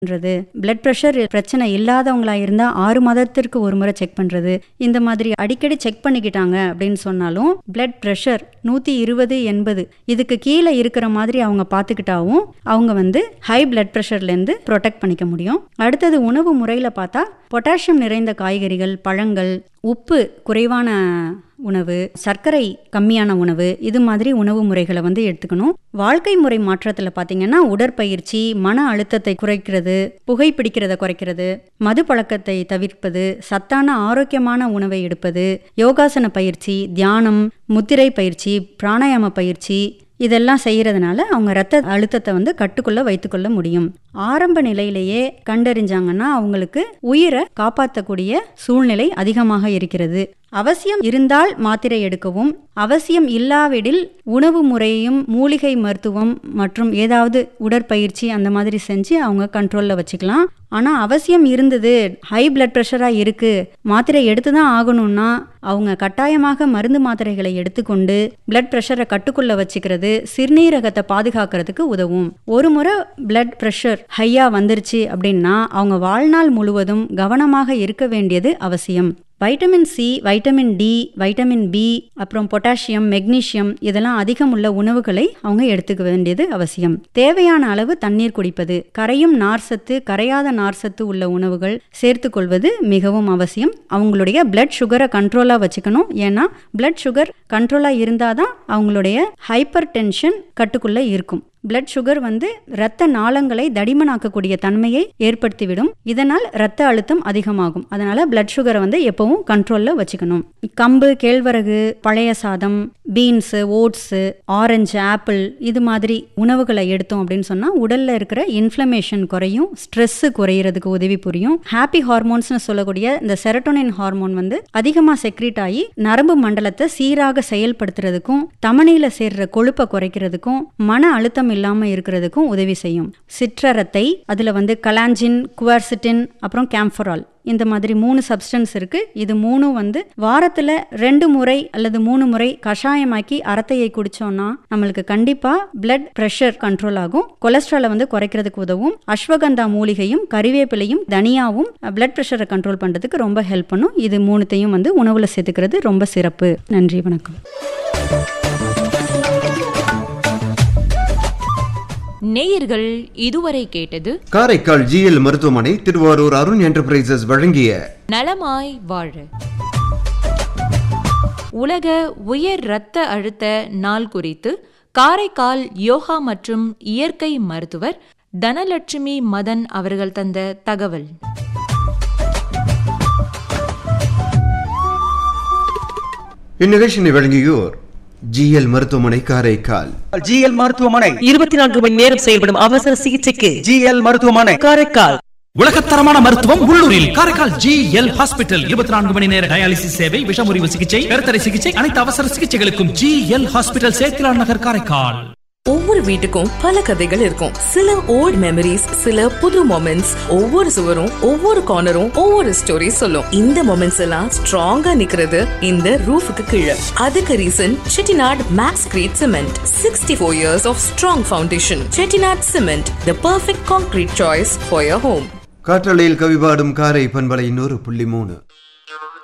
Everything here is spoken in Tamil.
பண்றது பிளட் ப்ரெஷர் பிரச்சனை இல்லாதவங்களா இருந்தா ஆறு மாதத்திற்கு ஒரு முறை செக் பண்றது இந்த மாதிரி அடிக்கடி செக் பண்ணிக்கிட்டாங்க அப்படின்னு சொன்னாலும் பிளட் ப்ரெஷர் நூற்றி இருபது எண்பது இதுக்கு கீழே இருக்கிற மாதிரி அவங்க பார்த்துக்கிட்டாவும் அவங்க வந்து ஹை பிளட் ப்ரெஷர்லேருந்து ப்ரொடெக்ட் பண்ணிக்க முடியும் அடுத்தது உணவு முறையில் பார்த்தா பொட்டாசியம் நிறைந்த காய்கறிகள் பழங்கள் உப்பு குறைவான உணவு சர்க்கரை கம்மியான உணவு இது மாதிரி உணவு முறைகளை வந்து எடுத்துக்கணும் வாழ்க்கை முறை மாற்றத்தில் பார்த்தீங்கன்னா உடற்பயிற்சி மன அழுத்தத்தை குறைக்கிறது புகைப்பிடிக்கிறத குறைக்கிறது மது பழக்கத்தை தவிர்ப்பது சத்தான ஆரோக்கியமான உணவை எடுப்பது யோகாசன பயிற்சி தியானம் முத்திரை பயிற்சி பிராணாயாம பயிற்சி இதெல்லாம் செய்கிறதுனால அவங்க ரத்த அழுத்தத்தை வந்து கட்டுக்குள்ள வைத்துக்கொள்ள முடியும் ஆரம்ப நிலையிலேயே கண்டறிஞ்சாங்கன்னா அவங்களுக்கு உயிரை காப்பாற்றக்கூடிய சூழ்நிலை அதிகமாக இருக்கிறது அவசியம் இருந்தால் மாத்திரை எடுக்கவும் அவசியம் இல்லாவிடில் உணவு முறையும் மூலிகை மருத்துவம் மற்றும் ஏதாவது உடற்பயிற்சி அந்த மாதிரி செஞ்சு அவங்க கண்ட்ரோலில் வச்சுக்கலாம் ஆனால் அவசியம் இருந்தது ஹை பிளட் ப்ரெஷராக இருக்குது மாத்திரை எடுத்து தான் ஆகணும்னா அவங்க கட்டாயமாக மருந்து மாத்திரைகளை எடுத்துக்கொண்டு பிளட் ப்ரெஷரை கட்டுக்குள்ள வச்சுக்கிறது சிறுநீரகத்தை பாதுகாக்கிறதுக்கு உதவும் ஒரு முறை பிளட் ப்ரெஷர் ஹையாக வந்துருச்சு அப்படின்னா அவங்க வாழ்நாள் முழுவதும் கவனமாக இருக்க வேண்டியது அவசியம் vitamin C vitamin D vitamin B அப்புறம் பொட்டாசியம் மெக்னீஷியம் இதெல்லாம் அதிகம் உள்ள உணவுகளை அவங்க எடுத்துக்க வேண்டியது அவசியம் தேவையான அளவு தண்ணீர் குடிப்பது கரையும் நார்சத்து கரையாத நார்சத்து உள்ள உணவுகள் சேர்த்துக்கொள்வது மிகவும் அவசியம் அவங்களுடைய பிளட் சுகரை கண்ட்ரோலாக வச்சுக்கணும் ஏன்னா பிளட் சுகர் கண்ட்ரோலாக இருந்தால் தான் அவங்களுடைய ஹைப்பர் டென்ஷன் கட்டுக்குள்ளே இருக்கும் பிளட் சுகர் வந்து இரத்த நாளங்களை தடிமனாக்கக்கூடிய தன்மையை ஏற்படுத்திவிடும் இதனால் இரத்த அழுத்தம் அதிகமாகும் அதனால பிளட் சுகரை வந்து எப்பவும் கண்ட்ரோலில் வச்சுக்கணும் கம்பு கேழ்வரகு பழைய சாதம் பீன்ஸு ஓட்ஸு ஆரஞ்சு ஆப்பிள் இது மாதிரி உணவுகளை எடுத்தோம் அப்படின்னு சொன்னால் உடலில் இருக்கிற இன்ஃப்ளமேஷன் குறையும் ஸ்ட்ரெஸ்ஸு குறையிறதுக்கு உதவி புரியும் ஹாப்பி ஹார்மோன்ஸ்னு சொல்லக்கூடிய இந்த செரட்டோனின் ஹார்மோன் வந்து அதிகமாக செக்ரீட் ஆகி நரம்பு மண்டலத்தை சீராக செயல்படுத்துறதுக்கும் தமனியில் சேர்ற கொழுப்பை குறைக்கிறதுக்கும் மன அழுத்தம் இல்லாமல் இருக்கிறதுக்கும் உதவி செய்யும் சிற்றரத்தை அதில் வந்து கலாஞ்சின் குவார்சிட்டின் அப்புறம் கேம்ஃபரால் இந்த மாதிரி மூணு சப்ஸ்டன்ஸ் இருக்குது இது மூணும் வந்து வாரத்தில் ரெண்டு முறை அல்லது மூணு முறை கஷாயமாக்கி அரத்தையை குடித்தோம்னா நம்மளுக்கு கண்டிப்பாக பிளட் ப்ரெஷர் கண்ட்ரோல் ஆகும் கொலஸ்ட்ராலை வந்து குறைக்கிறதுக்கு உதவும் அஸ்வகந்தா மூலிகையும் கறிவேப்பிலையும் தனியாவும் பிளட் ப்ரெஷரை கண்ட்ரோல் பண்ணுறதுக்கு ரொம்ப ஹெல்ப் பண்ணும் இது மூணுத்தையும் வந்து உணவில் சேர்த்துக்கிறது ரொம்ப சிறப்பு நன்றி வணக்கம் நேயர்கள் இதுவரை கேட்டது காரைக்கால் ஜிஎல் மருத்துவமனை திருவாரூர் அருண் என்டர்பிரைசஸ் வழங்கிய நலமாய் வாழ உலக உயர் இரத்த அழுத்த நாள் குறித்து காரைக்கால் யோகா மற்றும் இயற்கை மருத்துவர் தனலட்சுமி மதன் அவர்கள் தந்த தகவல் இந்நிகழ்ச்சியை வழங்கியோர் ஜிஎல் மருத்துவமனை காரைக்கால் ஜிஎல் மருத்துவமனை இருபத்தி நான்கு மணி நேரம் செயல்படும் அவசர சிகிச்சைக்கு ஜிஎல் மருத்துவமனை காரைக்கால் உலகத்தரமான மருத்துவம் உள்ளூரில் காரைக்கால் ஜி எல் ஹாஸ்பிட்டல் இருபத்தி நான்கு மணி நேர டயாலிசிஸ் சேவை விஷமுறிவு சிகிச்சை கருத்தடை சிகிச்சை அனைத்து அவசர சிகிச்சைகளுக்கும் ஜி எல் ஹாஸ்பிட்டல் சேத்திலான் நகர் காரைக்கால் ஒவ்வொரு வீட்டுக்கும் பல கதைகள் இருக்கும் சில ஓல்ட் மெமரிஸ் சில புது மொமெண்ட்ஸ் ஒவ்வொரு சுவரும் ஒவ்வொரு கார்னரும் ஒவ்வொரு ஸ்டோரி சொல்லும் இந்த மொமெண்ட்ஸ் எல்லாம் ஸ்ட்ராங்கா நிக்கிறது இந்த ரூஃபுக்கு கீழே அதுக்கு reason Chettinad Maxcrete cement sixty four years of strong foundation Chettinad cement the perfect concrete choice for your home காற்றலையில் கவிபாடும் காரை பண்பலை நூறு புள்ளி மூணு